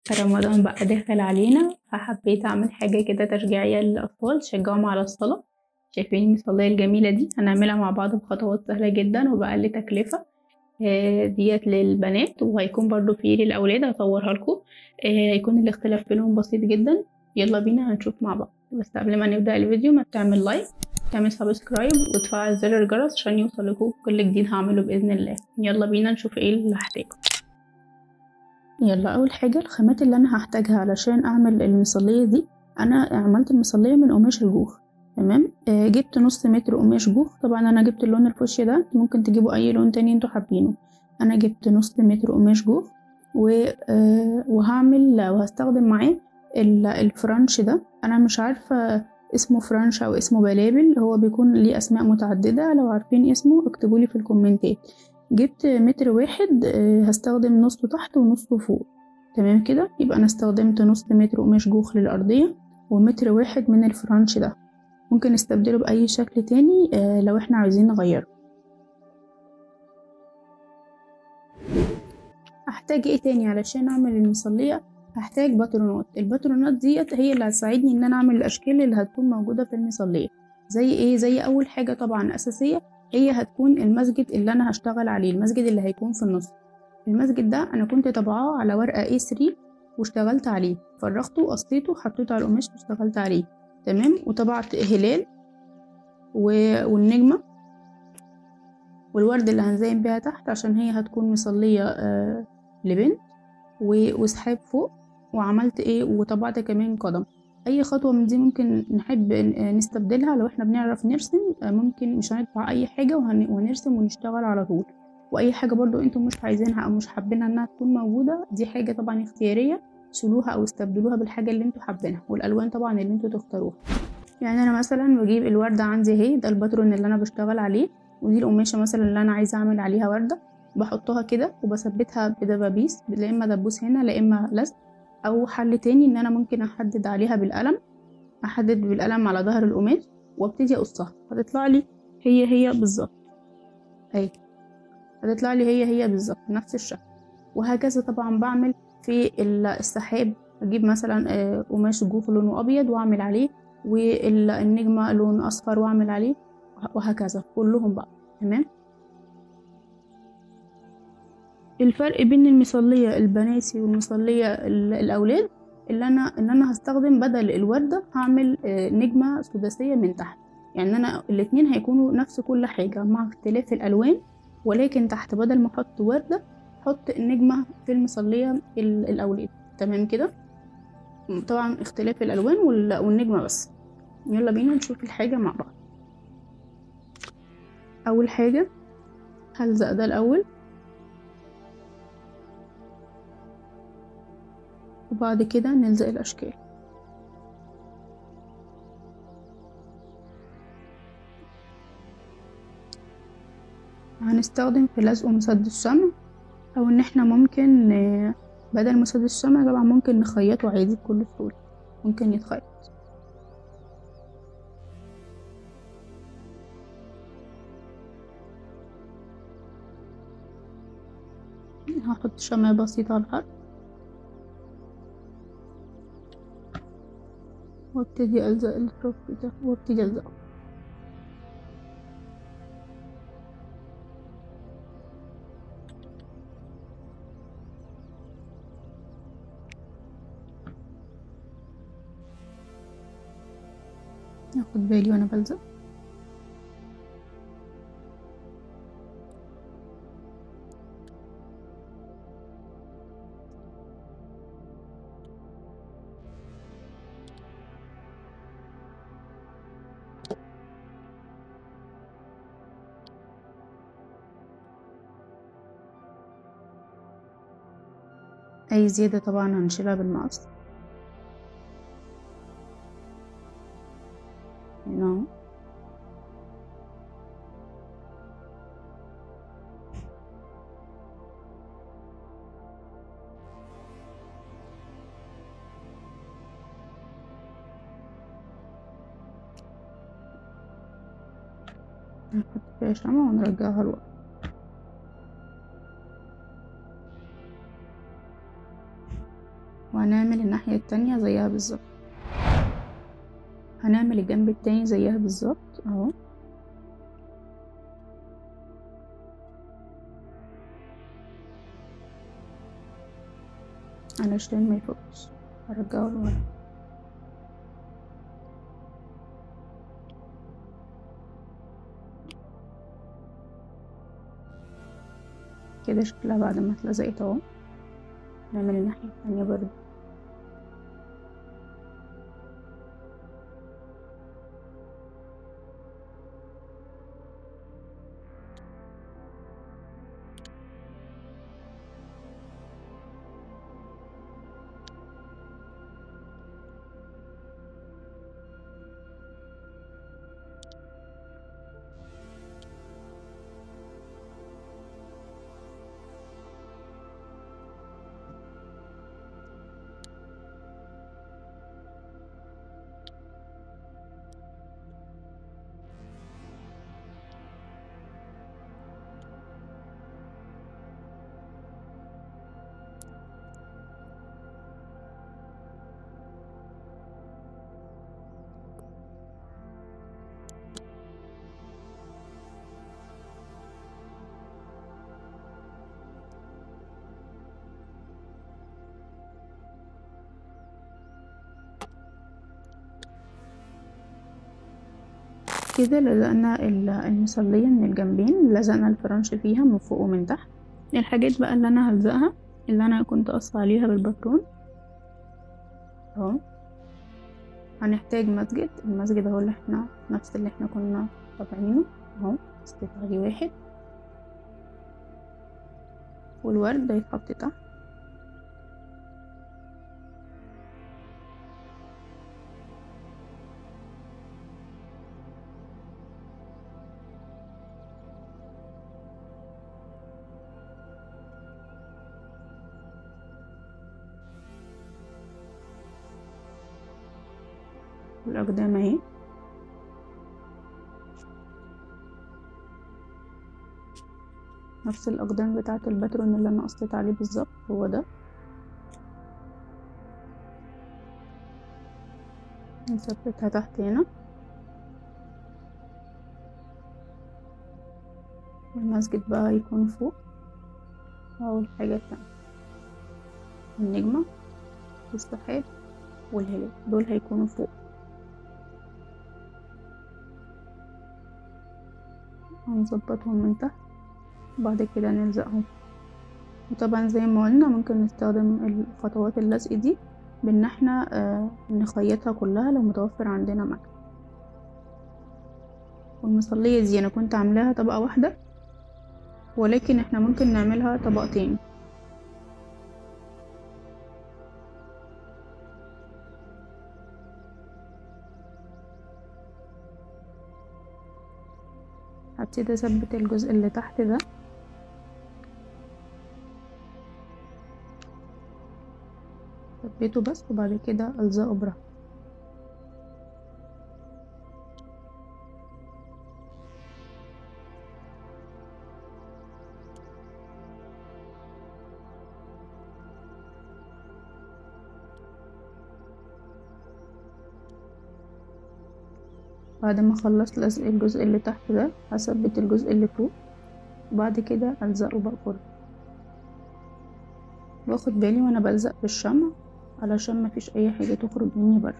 رمضان بقى داخل علينا فحبيت اعمل حاجة كده تشجيعية للأطفال تشجعهم على الصلاة شايفين المصلية الجميلة دي هنعملها مع بعض بخطوات سهلة جدا وبأقل تكلفة آه، ديت للبنات وهيكون برضو في للأولاد هصورها لكم آه، هيكون الاختلاف بينهم بسيط جدا يلا بينا هنشوف مع بعض بس قبل ما نبدأ الفيديو ما تعمل لايك تعمل سبسكرايب وتفعل زر الجرس عشان يوصل لكم كل جديد هعمله بإذن الله يلا بينا نشوف ايه اللي هحتاجه يلا اول حاجه الخامات اللي انا هحتاجها علشان اعمل المصليه دي انا عملت المصليه من قماش الجوخ تمام آه جبت نص متر قماش جوخ طبعا انا جبت اللون الفوشيا ده ممكن تجيبوا اي لون تاني انتوا حابينه انا جبت نص متر قماش جوخ و آه وهعمل وهستخدم معاه ال- الفرنش ده انا مش عارفه اسمه فرنش او اسمه بلابل هو بيكون ليه اسماء متعدده لو عارفين اسمه اكتبولي في الكومنتات جبت متر واحد آه، هستخدم نصه تحت ونصه فوق تمام كده يبقى انا استخدمت نص متر قماش جوخ للارضيه ومتر واحد من الفرنش ده ممكن نستبدله باي شكل تاني آه، لو احنا عايزين نغيره هحتاج ايه تاني علشان اعمل المصليه هحتاج باترونات الباترونات ديت هي اللي هتساعدني ان انا اعمل الاشكال اللي هتكون موجوده في المصليه زي ايه زي اول حاجه طبعا اساسيه هي هتكون المسجد اللي انا هشتغل عليه المسجد اللي هيكون في النص المسجد ده انا كنت طبعاه على ورقه A3 واشتغلت عليه فرغته وقصيته حطيته على القماش واشتغلت عليه تمام وطبعت هلال و... والنجمه والورد اللي هنزين بيها تحت عشان هي هتكون مصليه آه لبنت و... وسحاب فوق وعملت ايه وطبعت كمان قدم اي خطوه من دي ممكن نحب ن- نستبدلها لو احنا بنعرف نرسم آه، ممكن مش هندفع اي حاجه وهن... ونرسم ونشتغل على طول واي حاجه برضو انتم مش عايزينها او مش حابينها انها تكون موجوده دي حاجه طبعا اختياريه شيلوها او استبدلوها بالحاجه اللي انتوا حابينها والالوان طبعا اللي انتوا تختاروها يعني انا مثلا بجيب الورده عندي اهي ده الباترون اللي انا بشتغل عليه ودي القماشه مثلا اللي انا عايزه اعمل عليها ورده بحطها كده وبثبتها بدبابيس لا اما دبوس هنا لا اما لزق او حل تاني ان انا ممكن احدد عليها بالقلم احدد بالقلم على ظهر القماش وابتدي اقصها هتطلع لي هي هي بالظبط اهي هتطلع لي هي هي بالظبط نفس الشكل وهكذا طبعا بعمل في ال- السحاب اجيب مثلا آه، قماش جوف لونه ابيض واعمل عليه والنجمه لون اصفر واعمل عليه وه- وهكذا كلهم بقى تمام الفرق بين المصلية البناتي والمصلية ال- الأولاد اللي أنا إن أنا هستخدم بدل الوردة هعمل آه، نجمة سداسية من تحت يعني أنا الاتنين هيكونوا نفس كل حاجة مع اختلاف الألوان ولكن تحت بدل ما أحط وردة أحط نجمة في المصلية ال- الأولاد تمام كده طبعا اختلاف الألوان وال- والنجمة بس يلا بينا نشوف الحاجة مع بعض أول حاجة هلزق ده الأول وبعد كده نلزق الأشكال هنستخدم في لزقه مسدس شمع أو إن احنا ممكن آه، بدل مسدس شمع طبعا ممكن نخيطه عادي بكل سهولة ممكن يتخيط هحط شمع بسيط على الخط وابتدي ألزق الرف ده وابتدي ألزقه اخد بالي وانا بلزق اي زيادة طبعا هنشيلها بالمقص هنا اهو نحط فيها شمعة ونرجعها لورا وهنعمل الناحية التانية زيها بالظبط هنعمل الجنب التاني زيها بالظبط اهو علشان ما يفوتش هرجعه لورا كده شكلها بعد ما اتلزقت اهو نعمل الناحية التانية برضو كده لزقنا ال- المصلية من الجنبين لزقنا الفرنش فيها من فوق ومن تحت الحاجات بقى اللي انا هلزقها اللي انا كنت قصة عليها بالباترون اهو هنحتاج مسجد المسجد اهو اللي احنا نفس اللي احنا كنا طابعينه اهو استيت عليه واحد والورد هيتحط تحت الأقدام اهي نفس الأقدام بتاعة الباترون اللي أنا قصيت عليه بالظبط هو ده نثبتها تحت هنا والمسجد بقى يكون فوق أو الحاجة التانية النجمة والسحاب والهلال دول هيكونوا فوق هنظبطهم من تحت وبعد كده نلزقهم وطبعا زي ما قلنا ممكن نستخدم خطوات اللزق دي بان احنا آه نخيطها كلها لو متوفر عندنا مكان والمصلية دي انا كنت عاملاها طبقة واحدة ولكن احنا ممكن نعملها طبقتين هبتدي اثبت الجزء اللي تحت ده ثبته بس وبعد كده الزقه براحتي بعد ما اخلص لزق الجزء اللي تحت ده هثبت الجزء اللي فوق وبعد كده الزقه بقى كله واخد بالي وانا بلزق بالشمع علشان مفيش اي حاجه تخرج مني بره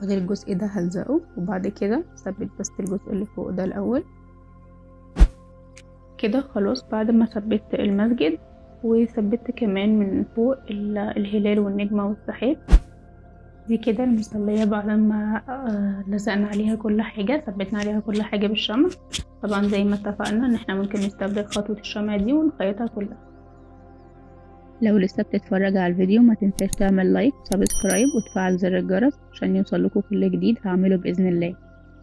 فاضل الجزء ده هلزقه وبعد كده ثبت بس الجزء اللي فوق ده الاول كده خلاص بعد ما ثبت المسجد وثبت كمان من فوق الهلال والنجمة والسحاب دي كده المصلية بعد ما لزقنا عليها كل حاجة ثبتنا عليها كل حاجة بالشمع طبعا زي ما اتفقنا ان احنا ممكن نستبدل خطوة الشمع دي ونخيطها كلها لو لسه بتتفرج على الفيديو ما تنساش تعمل لايك سبسكرايب وتفعل زر الجرس عشان يوصلكوا كل جديد هعمله بإذن الله